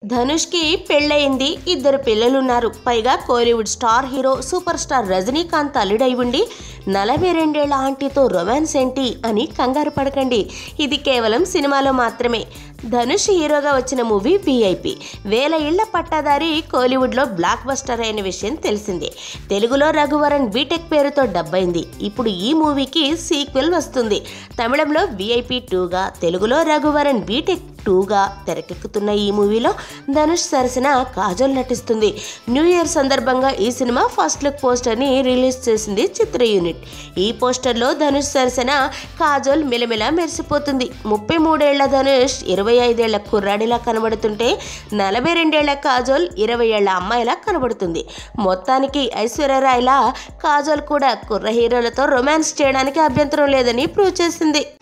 ధనుష్కి పెళ్ళయింది ఇద్దరు పిల్లలున్నారు పైగా Kollywood star hero super star Rajinikanth అల్లుడై ఉండి నలభై రెండేళ్ల ఆంటీతో రొమాన్స్ ఏంటి అని కంగారు పడకండి ఇది కేవలం సినిమాలో మాత్రమే ధనుష్ హీరోగా వచ్చిన మూవీ విఐపి వేల ఇళ్ల పట్టాదారి కోలీవుడ్లో బ్లాక్ బస్టర్ అయిన విషయం తెలిసిందే తెలుగులో రఘువరన్ బీటెక్ పేరుతో డబ్బైంది ఇప్పుడు ఈ మూవీకి సీక్వెల్ వస్తుంది తమిళంలో విఐపి టూగా తెలుగులో రఘువరన్ బీటెక్ టూగా తెరకెక్కుతున్న ఈ మూవీలో ధనుష్ సరసన కాజల్ నటిస్తుంది న్యూ ఇయర్ సందర్భంగా ఈ సినిమా ఫస్ట్ లుక్ పోస్టర్ని రిలీజ్ చేసింది చిత్ర యూనిట్ ఈ పోస్టర్లో ధనుష్ సరసన కాజల్ మిలమిల మెరిసిపోతుంది ముప్పై మూడేళ్ల ధనుష్ ఇరవై ఐదేళ్ల కుర్రాడిలా కనబడుతుంటే నలభై రెండేళ్ల కాజోల్ ఇరవై ఏళ్ల అమ్మాయిలా కనబడుతుంది మొత్తానికి ఐశ్వర్యరాయ్లా కాజోల్ కూడా కుర్ర హీరోలతో రొమాన్స్ చేయడానికి అభ్యంతరం లేదని ప్రూవ్ చేసింది